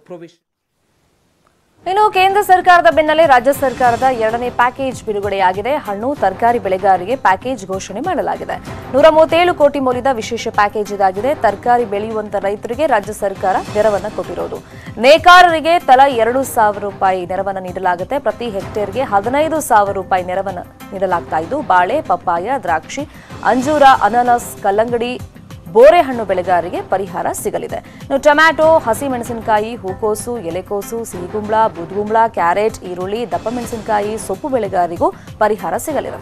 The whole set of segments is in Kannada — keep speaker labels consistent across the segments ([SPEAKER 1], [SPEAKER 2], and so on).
[SPEAKER 1] provision.
[SPEAKER 2] ಇನ್ನು ಕೇಂದ್ರ ಸರ್ಕಾರದ ಬೆನ್ನಲ್ಲೇ ರಾಜ್ಯ ಸರ್ಕಾರದ ಎರಡನೇ ಪ್ಯಾಕೇಜ್ ಬಿಡುಗಡೆಯಾಗಿದೆ ಹಣ್ಣು ತರಕಾರಿ ಬೆಳೆಗಾರರಿಗೆ ಪ್ಯಾಕೇಜ್ ಘೋಷಣೆ ಮಾಡಲಾಗಿದೆ ನೂರ ಮೂವತ್ತೇಳು ಕೋಟಿ ಮೌಲ್ಯದ ವಿಶೇಷ ಪ್ಯಾಕೇಜ್ ಇದಾಗಿದೆ ತರಕಾರಿ ಬೆಳೆಯುವಂತ ರೈತರಿಗೆ ರಾಜ್ಯ ಸರ್ಕಾರ ನೆರವನ್ನ ಕೊಟ್ಟಿರೋದು ನೇಕಾರರಿಗೆ ತಲಾ ಎರಡು ಸಾವಿರ ರೂಪಾಯಿ ನೆರವನ್ನ ನೀಡಲಾಗುತ್ತೆ ಪ್ರತಿ ಹೆಕ್ಟೇರ್ಗೆ ಹದಿನೈದು ಸಾವಿರ ರೂಪಾಯಿ ನೆರವನ್ನ ನೀಡಲಾಗ್ತಾ ಇದ್ದು ಬಾಳೆ ಪಪ್ಪಾಯ ದ್ರಾಕ್ಷಿ ಅಂಜೂರ ಅನಾನಸ್ ಕಲ್ಲಂಗಡಿ ಬೋರೆಹಣ್ಣು ಬೆಳೆಗಾರರಿಗೆ ಪರಿಹಾರ ಸಿಗಲಿದೆ ಇನ್ನು ಟೊಮ್ಯಾಟೊ ಹಸಿಮೆಣಸಿನಕಾಯಿ ಹೂಕೋಸು ಎಲೆಕೋಸು ಸಿಹಿಗುಂಬಳ ಬುದ್ಗುಂಬಳ ಕ್ಯಾರೆಟ್ ಈರುಳ್ಳಿ ದಪ್ಪ ಮೆಣಸಿನಕಾಯಿ ಸೊಪ್ಪು ಬೆಳೆಗಾರರಿಗೂ ಪರಿಹಾರ ಸಿಗಲಿದೆ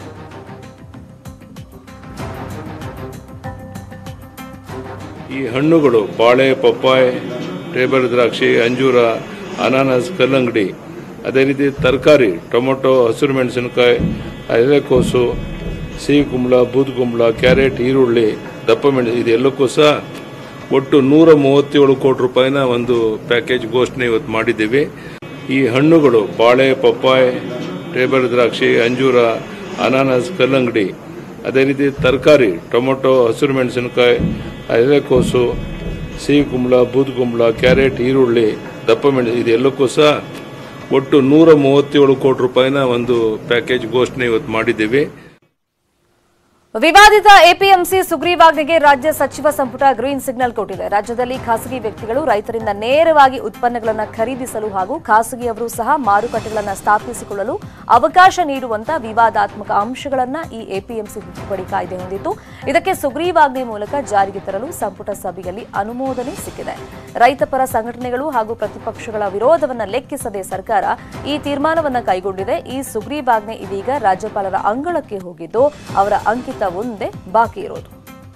[SPEAKER 3] ಈ ಹಣ್ಣುಗಳು ಬಾಳೆ ಪಪ್ಪಾಯ್ ಟೇಬಲ್ ದ್ರಾಕ್ಷಿ ಅಂಜೂರ ಅನಾನಸ್ ಕಲ್ಲಂಗಡಿ ಅದೇ ರೀತಿ ತರಕಾರಿ ಟೊಮೊಟೊ ಹಸಿರು ಮೆಣಸಿನಕಾಯಿ ಎಲೆಕೋಸು ಸಿಹಿ ಕುಂಬಳ ಬೂದ್ ಕುಂಬಳ ಕ್ಯಾರೆಟ್ ಈರುಳ್ಳಿ ದಪ್ಪ ಮೆಣಸು ಇದೆಲ್ಲಕ್ಕೂ ಸಹ ಒಟ್ಟು ನೂರ ಮೂವತ್ತೇಳು ಕೋಟಿ ರೂಪಾಯಿನ ಒಂದು ಪ್ಯಾಕೇಜ್ ಘೋಷಣೆ ಇವತ್ತು ಮಾಡಿದ್ದೀವಿ ಈ ಹಣ್ಣುಗಳು ಬಾಳೆ ಪಪ್ಪಾಯ್ ಟೇಬಲ್ ದ್ರಾಕ್ಷಿ ಅಂಜೂರ ಅನಾನಸ್ ಕಲ್ಲಂಗಡಿ ಅದೇ ರೀತಿ ತರಕಾರಿ ಟೊಮೊಟೊ ಹಸಿರು ಮೆಣಸಿನಕಾಯಿ ಎಲೆಕೋಸು ಸಿಹಿ ಕುಂಬಳ ಬೂದ್ ಕುಂಬಳ ಕ್ಯಾರೆಟ್ ಈರುಳ್ಳಿ ದಪ್ಪ ಮೆಣಸು ಇದೆಲ್ಲಕ್ಕೂ ಸಹ ಒಟ್ಟು ನೂರ ಮೂವತ್ತೇಳು ಕೋಟಿ ರೂಪಾಯಿನ ಒಂದು ಪ್ಯಾಕೇಜ್ ಘೋಷಣೆ ಇವತ್ತು ಮಾಡಿದ್ದೀವಿ
[SPEAKER 2] ವಿವಾದಿತ ಎಪಿಎಂಸಿ ಸುಗ್ರೀವಾಜ್ಞೆಗೆ ರಾಜ್ಯ ಸಚಿವ ಸಂಪುಟ ಗ್ರೀನ್ ಸಿಗ್ನಲ್ ಕೊಟ್ಟಿದೆ ರಾಜ್ಯದಲ್ಲಿ ಖಾಸಗಿ ವ್ಯಕ್ತಿಗಳು ರೈತರಿಂದ ನೇರವಾಗಿ ಉತ್ಪನ್ನಗಳನ್ನು ಖರೀದಿಸಲು ಹಾಗೂ ಖಾಸಗಿಯವರು ಸಹ ಮಾರುಕಟ್ಟೆಗಳನ್ನು ಸ್ಥಾಪಿಸಿಕೊಳ್ಳಲು ಅವಕಾಶ ನೀಡುವಂತ ವಿವಾದಾತ್ಮಕ ಅಂಶಗಳನ್ನು ಈ ಎಪಿಎಂಸಿ ತಿದ್ದುಪಡಿ ಕಾಯ್ದೆ ಹೊಂದಿತ್ತು ಇದಕ್ಕೆ ಸುಗ್ರೀವಾಜ್ಞೆ ಮೂಲಕ ಜಾರಿಗೆ ತರಲು ಸಂಪುಟ ಸಭೆಯಲ್ಲಿ ಅನುಮೋದನೆ ಸಿಕ್ಕಿದೆ ರೈತ ಪರ ಸಂಘಟನೆಗಳು ಹಾಗೂ ಪ್ರತಿಪಕ್ಷಗಳ ವಿರೋಧವನ್ನು ಲೆಕ್ಕಿಸದೆ ಸರ್ಕಾರ ಈ ತೀರ್ಮಾನವನ್ನು ಕೈಗೊಂಡಿದೆ ಈ ಸುಗ್ರೀವಾಜ್ಞೆ ಇದೀಗ ರಾಜ್ಯಪಾಲರ ಅಂಗಳಕ್ಕೆ ಹೋಗಿದ್ದು ಅವರ ಅಂಕಿತ ಒಂದೇ ಬಾಕಿ ಇರೋದು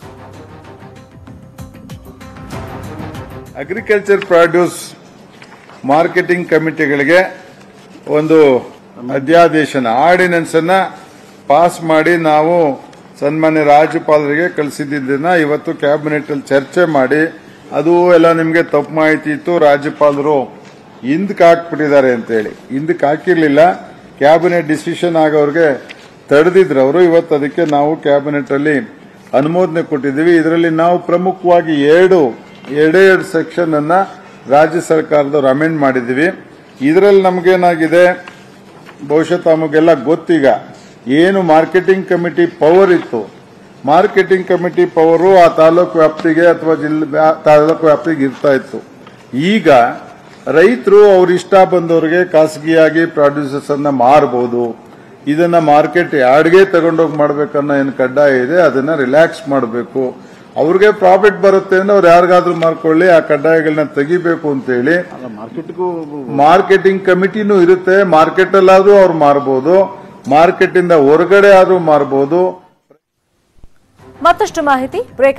[SPEAKER 4] ಅಗ್ರಿಕಲ್ಚರ್ ಪ್ರಾಡ್ಯೂಸ್ ಮಾರ್ಕೆಟಿಂಗ್ ಕಮಿಟಿಗಳಿಗೆ ಒಂದು ಅಧ್ಯಾದೇಶನ ಆರ್ಡಿನೆನ್ಸ್ ಅನ್ನ ಪಾಸ್ ಮಾಡಿ ನಾವು ಸನ್ಮಾನ್ಯ ರಾಜ್ಯಪಾಲರಿಗೆ ಕಳಿಸಿದ್ದನ್ನ ಇವತ್ತು ಕ್ಯಾಬಿನೆಟ್ ಅಲ್ಲಿ ಚರ್ಚೆ ಮಾಡಿ ಅದು ಎಲ್ಲ ನಿಮಗೆ ತಪ್ಪು ಮಾಹಿತಿ ಇತ್ತು ರಾಜ್ಯಪಾಲರು ಹಿಂದಕ್ಕೆ ಹಾಕ್ಬಿಟ್ಟಿದ್ದಾರೆ ಅಂತೇಳಿ ಹಿಂದಕ್ಕೆ ಹಾಕಿರ್ಲಿಲ್ಲ ಕ್ಯಾಬಿನೆಟ್ ಡಿಸಿಷನ್ ಆಗೋರಿಗೆ ತಡೆದಿದ್ರು ಅವರು ಇವತ್ತು ಅದಕ್ಕೆ ನಾವು ಕ್ಯಾಬಿನೆಟ್ ಅಲ್ಲಿ ಅನುಮೋದನೆ ಕೊಟ್ಟಿದ್ದೀವಿ ಇದರಲ್ಲಿ ನಾವು ಪ್ರಮುಖವಾಗಿ ಎರಡು ಎರಡೇ ಎರಡು ಸೆಕ್ಷನ್ ಅನ್ನ ರಾಜ್ಯ ಸರ್ಕಾರದವ್ರು ಅಮೆಂಡ್ ಮಾಡಿದ್ದೀವಿ ಇದರಲ್ಲಿ ನಮಗೇನಾಗಿದೆ ಬಹುಶಃ ತಮಗೆಲ್ಲ ಗೊತ್ತೀಗ ಏನು ಮಾರ್ಕೆಟಿಂಗ್ ಕಮಿಟಿ ಪವರ್ ಇತ್ತು ಮಾರ್ಕೆಟಿಂಗ್ ಕಮಿಟಿ ಪವರು ಆ ತಾಲೂಕು ವ್ಯಾಪ್ತಿಗೆ ಅಥವಾ ಜಿಲ್ಲೆ ವ್ಯಾ- ತಾಲೂಕು ವ್ಯಾಪ್ತಿಗೆ ಇರ್ತಾ ಇತ್ತು ಈಗ ರೈತರು ಅವ್ರ ಇಷ್ಟ ಬಂದವರಿಗೆ ಖಾಸಗಿಯಾಗಿ ಪ್ರಾಡ್ಯೂಸರ್ಸ್ ಅನ್ನ ಮಾರಬಹುದು ಇದನ್ನ ಮಾರ್ಕೆಟ್ ಯಾರ್ಡ್ಗೆ ತಗೊಂಡೋಗಿ ಮಾಡ್ಬೇಕನ್ನೋ ಏನು ಕಡ್ಡಾಯ ಇದೆ ಅದನ್ನ ರಿಲ್ಯಾಕ್ಸ್ ಮಾಡಬೇಕು ಅವ್ರಿಗೆ ಪ್ರಾಫಿಟ್ ಬರುತ್ತೆ ಅಂದ್ರೆ ಅವ್ರು ಯಾರಿಗಾದ್ರೂ ಮಾರ್ಕೊಳ್ಳಿ ಆ ಕಡ್ಡಾಯಗಳನ್ನ ತೆಗಿಬೇಕು ಅಂತೇಳಿ ಮಾರ್ಕೆಟಿಂಗ್ ಕಮಿಟಿನೂ ಇರುತ್ತೆ ಮಾರ್ಕೆಟ್ ಅಲ್ಲಾದ್ರೂ ಅವ್ರು ಮಾರಬಹುದು ಮಾರ್ಕೆಟ್ ಇಂದ ಹೊರಗಡೆ ಆದ್ರೂ ಮಾರಬಹುದು
[SPEAKER 2] ಮತ್ತಷ್ಟು ಮಾಹಿತಿ ಬ್ರೇಕ್